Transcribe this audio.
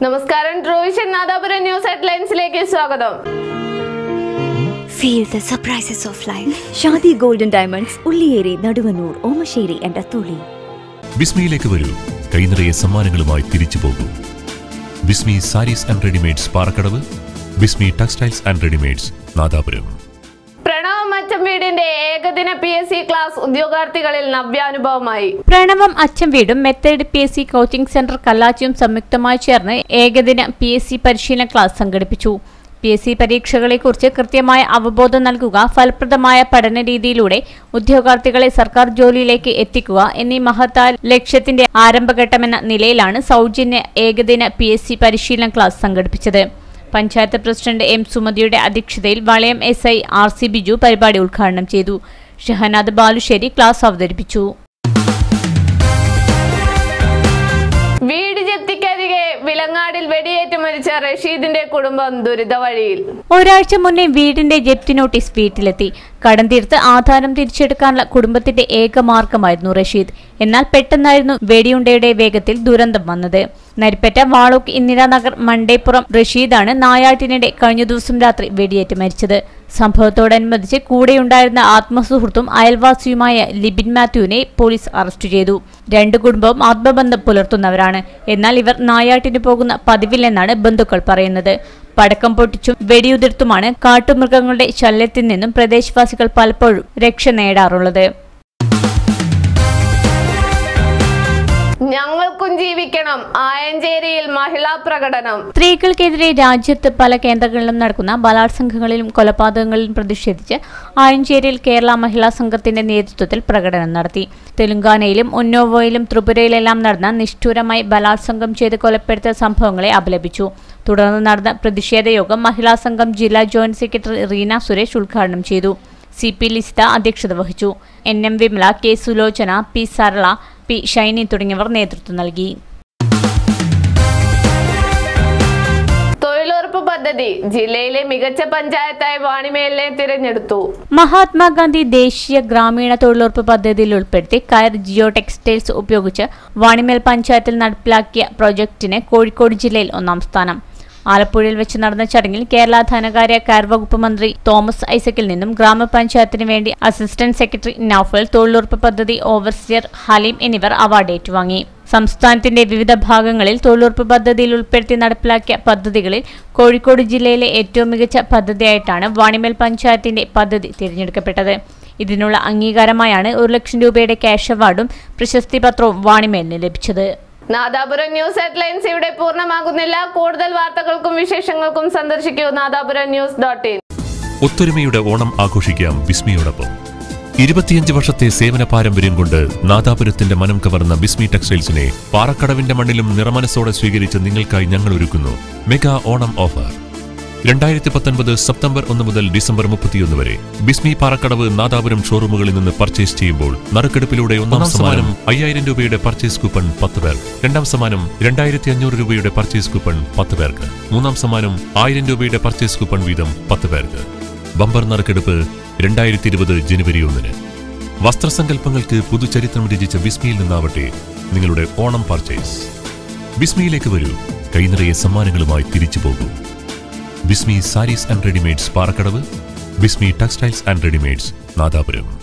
നമസ്കാരം ട്രൂവിഷൻ നാദാപുരം ന്യൂസ് ഹെഡ്ലൈൻസിലേക്ക് സ്വാഗതം Feel the surprises of life. Shadi golden diamonds Ulliyeri Naduvannur Omassery and Atholi ബിസ്മിയിലേക്ക് വരൂ കൈനിറയെ സമ്മാനങ്ങളുമായി തിരിച്ചു പോകൂ Bismi sarees and readymades Parakkadavu Bismi textiles and readymades Nadapuram Pranav മച്ചം വീടിന്റെ ഏകദിന പി എസ് സി ക്ലാസ് ഉദ്യോഗാർത്ഥികളിൽ നവ്യാനുഭവമായി പ്രണവം അച്ഛൻ വീടും method P S C coaching centre കല്ലാച്ചിയും സംയുക്തമായി ചേർന്ന് ഏകദിന പി എസ് സി പരിശീലന ക്ലാസ് സംഘടിപ്പിച്ചു പി എസ് സി പരീക്ഷകളെക്കുറിച്ച് കൃത്യമായ അവബോധം നൽകുക ഫലപ്രദമായ പഠന രീതിയിലൂടെ ഉദ്യോഗാർത്ഥികളെ സർക്കാർ ജോലിയിലേക്ക് എത്തിക്കുക എന്നീ മഹത്തായ ലക്ഷ്യത്തിന്റെ ആരംഭഘട്ടമെന്ന നിലയിലാണ് സൗജന്യ ഏകദിന പി എസ് സി പരിശീലന ക്ലാസ് സംഘടിപ്പിച്ചത് പഞ്ചായത്ത് പ്രസിഡന്റ് എം സുമതിയുടെ അധ്യക്ഷതയിൽ Valayam S I R C Biju പരിപാടി ഉദ്ഘാടനം ചെയ്തു ഷഹനാദ് ബാലുശ്ശേരി ക്ലാസ് അവതരിപ്പിച്ചു വീട് ജപ്തിക്കരികെ വിലങ്ങാടിൽ വെടിയേറ്റ് മരിച്ച റഷീദിന്റെ കുടുംബം ദുരിത വഴിയിൽ ഒരാഴ്ച മുന്നേ വീടിന്റെ ജപ്തി നോട്ടീസ് വീട്ടിലെത്തി കടം തീർത്ത് ആധാരം തിരിച്ചെടുക്കാനുള്ള കുടുംബത്തിന്റെ ഏക മാർഗമായിരുന്നു റഷീദ് എന്നാൽ പെട്ടെന്നായിരുന്നു വെടിയുണ്ടയുടെ വേഗത്തിൽ ദുരന്തം വന്നത് നരിപ്പറ്റ വാളൂക്ക് ഇന്ദിരാനഗർ മണ്ടേപ്പുറം റഷീദാണ് നായാട്ടിനിടെ കഴിഞ്ഞ ദിവസം രാത്രി വെടിയേറ്റ് മരിച്ചത് സംഭവത്തോടനുബന്ധിച്ച് കൂടെയുണ്ടായിരുന്ന ആത്മസുഹൃത്തും അയൽവാസിയുമായ ലിബിൻ മാത്യുവിനെ പോലീസ് അറസ്റ്റ് ചെയ്തു രണ്ടു കുടുംബവും ആത്മബന്ധം പുലർത്തുന്നവരാണ് എന്നാൽ ഇവർ നായാട്ടിന് പോകുന്ന പതിവില്ലെന്നാണ് ബന്ധുക്കൾ പറയുന്നത് പടക്കം പൊട്ടിച്ചും വെടിയുതിർത്തുമാണ് കാട്ടുമൃഗങ്ങളുടെ ശല്യത്തിൽ നിന്നും പ്രദേശവാസികൾ പലപ്പോഴും രക്ഷ നേടാറുള്ളത് ഞങ്ങൾക്കും ജീവിക്കണം ആയഞ്ചേരിയിൽ മഹിളാ പ്രകടനം സ്ത്രീകൾക്കെതിരെ രാജ്യത്ത് പല കേന്ദ്രങ്ങളിലും നടക്കുന്ന ബലാത്സംഗങ്ങളിലും കൊലപാതകങ്ങളിലും പ്രതിഷേധിച്ച് ആയഞ്ചേരിയിൽ കേരള മഹിളാ സംഘത്തിന്റെ നേതൃത്വത്തിൽ പ്രകടനം നടത്തി തെലുങ്കാനയിലും ഉന്നോവോയിലും ത്രിപുരയിലെല്ലാം നടന്ന നിഷ്ഠൂരമായി ബലാത്സംഗം ചെയ്ത് കൊലപ്പെടുത്തിയ സംഭവങ്ങളെ അപലപിച്ചു തുടർന്ന് നടന്ന പ്രതിഷേധ യോഗം മഹിളാ സംഘം ജില്ലാ ജോയിന്റ് സെക്രട്ടറി റീന സുരേഷ് ഉദ്ഘാടനം ചെയ്തു സി പി ലിസിത അധ്യക്ഷത വഹിച്ചു N M Vimala K Sulochana P Sarala P Shiny തുടങ്ങിയവർ നേതൃത്വം നൽകി തൊഴിലുറപ്പ് പദ്ധതി ജില്ലയിലെ മികച്ച പഞ്ചായത്തായി വാണിമേലിനെ തിരഞ്ഞെടുത്തു മഹാത്മാഗാന്ധി ദേശീയ ഗ്രാമീണ തൊഴിലുറപ്പ് പദ്ധതിയിൽ ഉൾപ്പെടുത്തി കയർ ജിയോ ടെക്സ്റ്റൈൽസ് ഉപയോഗിച്ച് വാണിമേൽ പഞ്ചായത്തിൽ നടപ്പിലാക്കിയ പ്രൊജക്ടിന് കോഴിക്കോട് ജില്ലയിൽ ഒന്നാം സ്ഥാനം ആലപ്പുഴയിൽ വെച്ച് നടന്ന ചടങ്ങിൽ കേരള ധനകാര്യ കയർ വകുപ്പ് മന്ത്രി തോമസ് ഐസക്കിൽ നിന്നും ഗ്രാമപഞ്ചായത്തിന് വേണ്ടി അസിസ്റ്റന്റ് സെക്രട്ടറി നൌഫൽ തൊഴിലുറപ്പ് പദ്ധതി ഓവർസിയർ ഹലീം എന്നിവർ അവാർഡ് ഏറ്റുവാങ്ങി സംസ്ഥാനത്തിന്റെ വിവിധ ഭാഗങ്ങളിൽ തൊഴിലുറപ്പ് പദ്ധതിയിൽ ഉൾപ്പെടുത്തി നടപ്പിലാക്കിയ പദ്ധതികളിൽ കോഴിക്കോട് ജില്ലയിലെ ഏറ്റവും മികച്ച പദ്ധതിയായിട്ടാണ് വാണിമേൽ പഞ്ചായത്തിന്റെ പദ്ധതി തിരഞ്ഞെടുക്കപ്പെട്ടത് ഇതിനുള്ള അംഗീകാരമായാണ് ഒരു ലക്ഷം രൂപയുടെ ക്യാഷ് അവാർഡും പ്രശസ്തി പത്രവും വാണിമേലിന് ലഭിച്ചത് നാദാപുരം ന്യൂസ് ഹെഡ്ലൈൻസ് ഇവിടെ പൂർണ്ണമാകുന്നില്ല കൂടുതൽ വാർത്തകൾക്കും വിശേഷങ്ങൾക്കും സന്ദർശിക്കൂ നാദാപുരം ന്യൂസ് ഡോട്ട് ഇൻ ഒത്തൊരുമയുടെ ഓണം ആഘോഷിക്കാം ബിസ്മിയോടൊപ്പം ഇരുപത്തിയഞ്ച് വർഷത്തെ സേവന പാരമ്പര്യം കൊണ്ട് നാദാപുരത്തിന്റെ മനം കവർന്ന ബിസ്മി ടെക്സ്റ്റൈൽസിനെ പാറക്കടവിന്റെ മണ്ണിലും നിറമനസോടെ സ്വീകരിച്ച് നിങ്ങൾക്കായി ഞങ്ങൾ ഒരുക്കുന്നു മെഗാ ഓണം ഓഫർ രണ്ടായിരത്തി പത്തൊൻപത് സെപ്റ്റംബർ ഒന്ന് മുതൽ ഡിസംബർ മുപ്പത്തിയൊന്ന് വരെ ബിസ്മി പാറക്കടവ് നാദാപുരം ഷോറൂമുകളിൽ നിന്ന് പർച്ചേസ് ചെയ്യുമ്പോൾ നറുക്കെടുപ്പിലൂടെ ഒന്നാം സമ്മാനം അയ്യായിരം രൂപയുടെ പർച്ചേസ് കൂപ്പൺ പത്ത് പേർക്ക് രണ്ടാം സമ്മാനം രണ്ടായിരത്തി അഞ്ഞൂറ് രൂപയുടെ പർച്ചേസ് കൂപ്പൺ പത്ത് പേർക്ക് മൂന്നാം സമ്മാനം ആയിരം രൂപയുടെ പർച്ചേസ് കൂപ്പൺ വീതം പത്ത് പേർക്ക് ബമ്പർ നറുക്കെടുപ്പ് രണ്ടായിരത്തി ഇരുപത് ജനുവരി ഒന്നിന് വസ്ത്രസങ്കല്പങ്ങൾക്ക് പുതുചരിത്രം രചിച്ച ബിസ്മിയിൽ നിന്നാവട്ടെ നിങ്ങളുടെ ഓണം പർച്ചേസ് ബിസ്മിയിലേക്ക് വരൂ കൈനിറയെ സമ്മാനങ്ങളുമായി തിരിച്ചു പോകൂ Bismi sarees and readymades Parakkadavu Bismi textiles and readymades Nadapuram